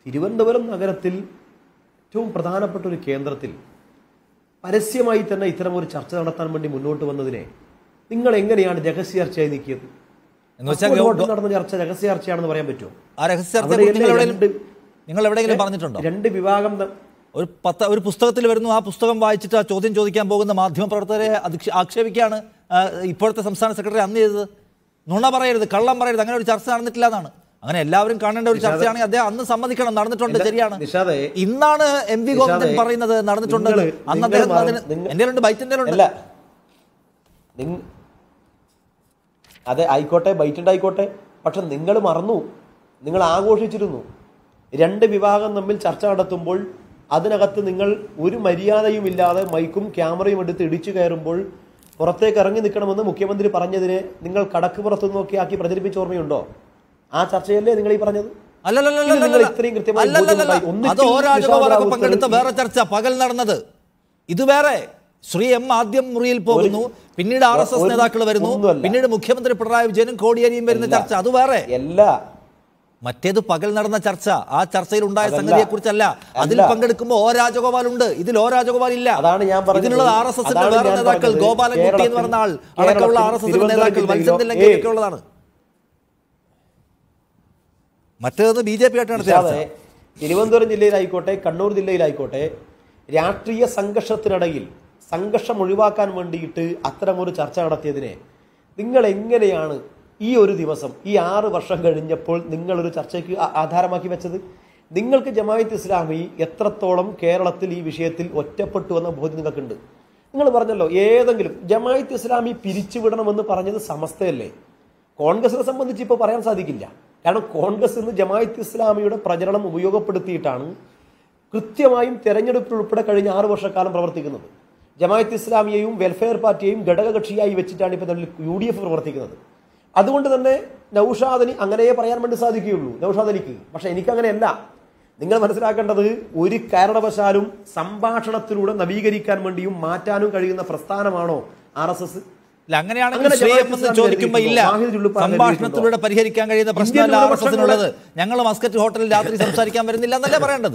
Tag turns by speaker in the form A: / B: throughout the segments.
A: തിരുവനന്തപുരം നഗരത്തിൽ ഏറ്റവും പ്രധാനപ്പെട്ട ഒരു കേന്ദ്രത്തിൽ പരസ്യമായി തന്നെ ഇത്തരം ഒരു ചർച്ച നടത്താൻ വേണ്ടി മുന്നോട്ട് വന്നതിനെ നിങ്ങൾ എങ്ങനെയാണ് രഹസ്യ ചർച്ചയായി നീക്കിയത്
B: എന്ന് വെച്ചാൽ
A: അപ്പോൾ
B: ഗോ-
A: ഹോട്ടലിൽ നടന്ന ചർച്ച രഹസ്യ ചർച്ചയാണെന്ന് പറയാൻ പറ്റുമോ
B: ആ രഹസ്യ ചർച്ചയെ
A: അവിടെ
B: കുറിച്ച് നിങ്ങൾ
A: എല്ലാം
B: എവിടെയെങ്കിലും
A: രണ്ട്
B: നിങ്ങൾ എവിടെയെങ്കിലും പറഞ്ഞിട്ടുണ്ടോ
A: രണ്ട് വിഭാഗം ത-
B: ഒരു പത്ത ഒരു പുസ്തകത്തിൽ വരുന്നു ആ പുസ്തകം വായിച്ചിട്ട് ആ ചോദ്യം ചോദിക്കാൻ പോകുന്ന മാധ്യമപ്രവർത്തകരെ അധിക്ഷ- ആക്ഷേപിക്കുകയാണ് ആ, ഇപ്പോഴത്തെ സംസ്ഥാന സെക്രട്ടറി അന്ന് ചെയ്തത് നുണ പറയരുത് കള്ളം പറയരുത് അങ്ങനെ ഒരു ചർച്ച നടന്നിട്ടില്ല എന്നാണ് അങ്ങനെ എല്ലാവരും കാണേണ്ട ഒരു ചർച്ചയാണെങ്കിൽ അദ്ദേഹം അന്ന് സമ്മതിക്കണം നടന്നിട്ടുണ്ട്
A: നിഷാദേ,
B: ശരിയാണ്
A: നിഷാദേ,
B: ഇന്നാണ് എം വി ഗോവിന്ദൻ
A: നിഷാദേ,
B: പറയുന്നത് നടന്നിട്ടുണ്ട്
A: നിങ്ങള്
B: അന്ന്
A: നിങ്ങൾ
B: അദ്ദേഹം
A: മറ-
B: അതിന്
A: നിങ്ങൾ-
B: എന്റെ രണ്ട് ബൈറ്റിന്റെ ഉണ്ട്
A: അല്ല നിങ്ങ- അതെ ആയിക്കോട്ടെ ബൈറ്റ് ഉണ്ടായിക്കോട്ടെ പക്ഷെ നിങ്ങൾ മറന്നു നിങ്ങൾ ആഘോഷിച്ചിരുന്നു രണ്ട് വിഭാഗം തമ്മിൽ ചർച്ച നടത്തുമ്പോൾ അതിനകത്ത് നിങ്ങൾ ഒരു മര്യാദയും ഇല്ലാതെ മൈക്കും ക്യാമറയും എടുത്ത് ഇടിച്ചു കയറുമ്പോൾ പുറത്തേക്ക് ഇറങ്ങി നിൽക്കണമെന്ന് മുഖ്യമന്ത്രി പറഞ്ഞതിനെ നിങ്ങൾ കടക്ക് പുറത്തു നോക്കി ആക്കി പ്രചരിപ്പിച്ച ഓർമ്മയുണ്ടോ ആ ചർച്ചയല്ലേ നിങ്ങൾ ഈ പറഞ്ഞത്
B: അല്ലല്ലല്ലല്ല,
A: ഇത് നിങ്ങൾ ഇത്രയും കൃത്യമായി
B: അല്ലല്ലല്ലല്ല.
A: ബോധ്യമുണ്ടായി. ഒന്നിച്ചിൽ
B: അത് ഓ രാജഗോപാലൊക്കെ
A: നിഷാദ്
B: പങ്കെടുത്ത
A: റാവുത്തർ
B: വേറെ ചർച്ച പകൽ നടന്നത് ഇത് വേറെ ശ്രീ എം ആദ്യം മുറിയിൽ പോകുന്നു പിന്നീട് ആർ എസ് എസ്
A: ഒരു-
B: നേതാക്കൾ വരുന്നു
A: ഒന്നുമല്ല.
B: പിന്നീട് മുഖ്യമന്ത്രി പിണറായി വിജയനും കോടിയേരിയും വരുന്ന
A: അല്ല.
B: ചർച്ച അത് വേറെ
A: എല്ലാ
B: മറ്റേത് പകൽ നടന്ന ചർച്ച ആ ചർച്ചയിൽ ഉണ്ടായ
A: അതല്ല.
B: സംഗതിയെ കുറിച്ചല്ല അതിൽ
A: അല്ല.
B: പങ്കെടുക്കുമ്പോൾ ഓ രാജഗോപാൽ ഉണ്ട് ഇതിൽ ഓ രാജഗോപാൽ ഇല്ല
A: അതാണ് ഞാൻ പറഞ്ഞത്.
B: ഇതിനുള്ളത് ആർ എസ് എസിന്റെ
A: അതാണ്
B: വേറെ
A: ഞാൻ
B: നേതാക്കൾ
A: പറഞ്ഞത്.
B: ഗോപാലൻകുട്ടി എന്ന് പറഞ്ഞ ആൾ
A: കേരളത്തിൽ-
B: അടക്കമുള്ള ആർ എസ് എസിന്റെ
A: തിരുവനന്തപുരം
B: നേതാക്കൾ
A: ജില്ലയിലോ,
B: മത്സ്യത്തിലൊക്കെ
A: ഏയ്.
B: ഉള്ളതാണ് മറ്റേത് ബി ജെ പി ആയിട്ട് നടത്തിയ ചർച്ച
A: നിഷാദേ, തിരുവനന്തപുരം ജില്ലയിലായിക്കോട്ടെ കണ്ണൂർ ജില്ലയിലായിക്കോട്ടെ രാഷ്ട്രീയ സംഘർഷത്തിനിടയിൽ സംഘർഷം ഒഴിവാക്കാൻ വേണ്ടിയിട്ട് അത്തരമൊരു ചർച്ച നടത്തിയതിനെ നിങ്ങൾ എങ്ങനെയാണ് ഈ ഒരു ദിവസം ഈ ആറ് വർഷം കഴിഞ്ഞപ്പോൾ നിങ്ങളൊരു ചർച്ചയ്ക്ക് ആ- ആധാരമാക്കി വെച്ചത് നിങ്ങൾക്ക് ജമായത്ത് ഇസ്ലാമി എത്രത്തോളം കേരളത്തിൽ ഈ വിഷയത്തിൽ ഒറ്റപ്പെട്ടു എന്ന ബോധ്യം നിങ്ങൾക്കുണ്ട് നിങ്ങൾ പറഞ്ഞല്ലോ ഏതെങ്കിലും ജമായത്ത് ഇസ്ലാമി പിരിച്ചുവിടണമെന്ന് പറഞ്ഞത് സമസ്തയല്ലേ കോൺഗ്രസിനെ സംബന്ധിച്ച് ഇപ്പോൾ പറയാൻ സാധിക്കില്ല കാരണം കോൺഗ്രസ് ഇന്ന് ജമായത്ത് ഇസ്ലാമിയുടെ പ്രചരണം ഉപയോഗപ്പെടുത്തിയിട്ടാണ് കൃത്യമായും തെരഞ്ഞെടുപ്പിൽ ഉൾപ്പെടെ കഴിഞ്ഞ ആറ് വർഷക്കാലം പ്രവർത്തിക്കുന്നത് ജമായത്ത് ഇസ്ലാമിയെയും വെൽഫെയർ പാർട്ടിയെയും ഘടകകക്ഷിയായി വെച്ചിട്ടാണ് ഇപ്പോൾ നിലവിൽ യു ഡി എഫ് പ്രവർത്തിക്കുന്നത് അതുകൊണ്ട് തന്നെ നൌഷാദിന് അങ്ങനെയേ പറയാൻ വേണ്ടി സാധിക്കുകയുള്ളൂ നൌഷാദ് അലിക്ക് പക്ഷെ എനിക്കങ്ങനെയല്ല നിങ്ങൾ മനസ്സിലാക്കേണ്ടത് ഒരു കാരണവശാലും സംഭാഷണത്തിലൂടെ നവീകരിക്കാൻ വേണ്ടിയും മാറ്റാനും കഴിയുന്ന പ്രസ്ഥാനമാണോ ആർ എസ് എസ്
B: അല്ല അങ്ങനെയാണെങ്കിൽ
A: അങ്ങനെ
B: ശ്രീ എം
A: ജമാഅത്ത്
B: എന്ന്
A: ഇസ്ലാമി
B: ചോദിക്കുമ്പോ ഇല്ല
A: കരുതിയിട്ടുണ്ടോ? വാഹിദ് ഉള്ളിപ്പാറ
B: സംഭാഷണത്തിലൂടെ പരിഹരിക്കാൻ കഴിയുന്ന പ്രശ്നമല്ല
A: ഇന്ത്യൻ
B: ആർ എസ് എസിനുള്ളത്
A: ന്യൂനപക്ഷങ്ങളെ-
B: ഞങ്ങൾ മസ്കറ്റ് ഹോട്ടലിൽ രാത്രി സംസാരിക്കാൻ വരുന്നില്ല എന്നല്ലേ പറയേണ്ടത്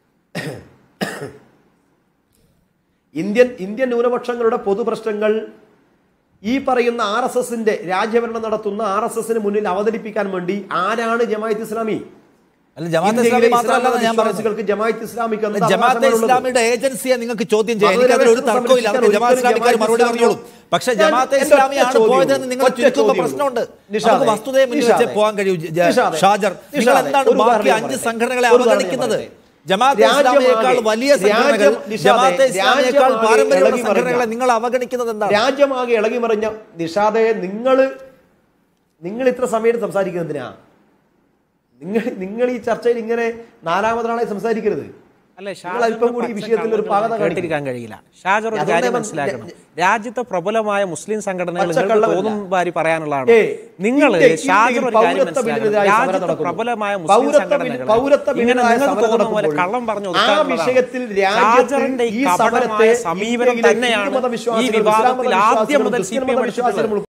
A: ഇന്ത്യൻ ഇന്ത്യൻ ന്യൂനപക്ഷങ്ങളുടെ പൊതുപ്രശ്നങ്ങൾ ഈ പറയുന്ന ആർ എസ് എസിന്റെ രാജ്യഭരണം നടത്തുന്ന ആർ എസ് എസിന് മുന്നിൽ അവതരിപ്പിക്കാൻ വേണ്ടി ആരാണ് ജമായത്ത് ഇസ്ലാമി
B: അല്ല ജമാഅത്തെ
A: ഇന്ത്യയിലെ
B: ഇസ്ലാമി മാത്രമല്ല
A: ഇസ്ലാം
B: ഞാൻ പറയുന്നത്
A: വിശ്വാസികൾക്ക് ജമായത്ത് ഇസ്ലാമിക്ക് എന്ത്
B: ജമാഅത്തെ
A: അവകാശമാണുള്ളത്?
B: ഇസ്ലാമിയുടെ ഏജൻസിയെ നിങ്ങൾക്ക് ചോദ്യം ചെയ്യാം
A: വളരെ
B: എനിക്കതിൽ ഒരു
A: വ്യക്തത
B: തർക്കമില്ല അവർക്ക്
A: സംരക്ഷിക്കാൻ
B: ജമാഅത്ത് ഇസ്ലാമിക്കാർ
A: ഒരിക്കലും
B: മറുപടി
A: ജമാഅത്ത്
B: പറഞ്ഞോളും പക്ഷെ
A: ഞാൻ-
B: ജമാഅത്തെ
A: എൻ്റെ
B: ഇസ്ലാമിയാണ്
A: ഒറ്റ
B: പോയതെന്ന്
A: ചോദ്യമേ
B: നിങ്ങൾ
A: ഉള്ളൂ.
B: ചുരുക്കുമ്പോൾ
A: ഒറ്റ
B: പ്രശ്നമുണ്ട്
A: നിഷാദേ,
B: നമുക്ക് വസ്തുതയെ മുന്നിൽ വെച്ചേ
A: നിഷാദേ,
B: പോകാൻ കഴിയൂ ജ-
A: നിഷാദേ,
B: ഷാജർ നിങ്ങൾ
A: നിഷാദേ,
B: എന്താണ്
A: ഒരു
B: ബാക്കി
A: ഉദാഹരണം
B: അഞ്ച്
A: പറയട്ടെ.
B: സംഘടനകളെ
A: ഒരു ഉദാഹരണം
B: അവഗണിക്കുന്നത്
A: പറയട്ടെ.
B: ജമാഅത്തെ
A: രാജ്യമാകെ-
B: ഇസ്ലാമിയേക്കാൾ വലിയ സംഘടനകൾ
A: രാജ്യം- നിഷാദേ,
B: ജമാഅത്തെ ഇസ്ലാമിയേക്കാൾ
A: രാജ്യമാകെ
B: പാരമ്പര്യമുള്ള
A: ഇളകി
B: സംഘടനകളെ
A: മറിഞ്ഞ-
B: നിങ്ങൾ അവഗണിക്കുന്നത് എന്താണ്
A: രാജ്യമാകെ ഇളകി മറിഞ്ഞ നിഷാദെ നിങ്ങൾ നിങ്ങൾ ഇത്ര സമയം സംസാരിക്കുന്നതിനാ നിങ്ങൾ നിങ്ങൾ ഈ ചർച്ചയിൽ ഇങ്ങനെ നാലാമതൊരാളായി സംസാരിക്കരുത്
C: അല്ലെ
A: നിങ്ങൾ അല്പം കൂടി ഈ വിഷയത്തിൽ ഒരു പാകത കാണിക്കും
C: കേട്ടിരിക്കാൻ കഴിയില്ല ഷാജർ ഒരു
A: അതുകൊണ്ടേ
C: കാര്യം
A: മൻ-
C: മനസ്സിലാക്കണം രാജ്യത്തെ പ്രബലമായ മുസ്ലിം സംഘടനകൾ നിങ്ങൾക്ക്
A: പച്ചക്കള്ളമല്ല.
C: തോന്നും വാരി പറയാനുള്ളതാണ്
A: ഏയ്,
C: നിങ്ങൾ
A: ഇന്ത്യ-
C: ഷാജർ
A: ഇന്ത്യയിൽ
C: ഒരു കാര്യം
A: പൗരത്വ
C: മനസ്സിലാക്കണം
A: ബില്ലിനെതിരായ സമരം
C: രാജ്യത്തെ
A: നടക്കുന്നു.
C: പ്രബലമായ മുസ്ലിം
A: പൗരത്വ
C: സംഘടനകൾ
A: ബില്ല്- പൗരത്വ
C: ഇങ്ങനെ
A: ബില്ലിനെതിരായ
C: നിങ്ങൾക്ക്
A: സമരം
C: തോന്നുന്ന പോലെ
A: നടക്കുമ്പോൾ
C: കള്ളം പറഞ്ഞു
A: ആ
C: ഒതുക്കാനുള്ളതാണ്.
A: വിഷയത്തിൽ രാജ്യത്ത്
C: ഷാജറിന്റെ ഈ
A: ഈ
C: കപടമായ
A: സമരത്തെ
C: സമീപനം
A: ഇന്ത്യയിലെ
C: തന്നെയാണ്
A: ഹിന്ദുമത
C: ഈ
A: വിശ്വാസികളും
C: വിവാദത്തിൽ
A: ഇസ്ലാം മത
C: ആദ്യം മുതൽ
A: വിശ്വാസികളും
C: സി പി എം
A: ക്രിസ്ത്യൻ മത വിശ്വാസികളും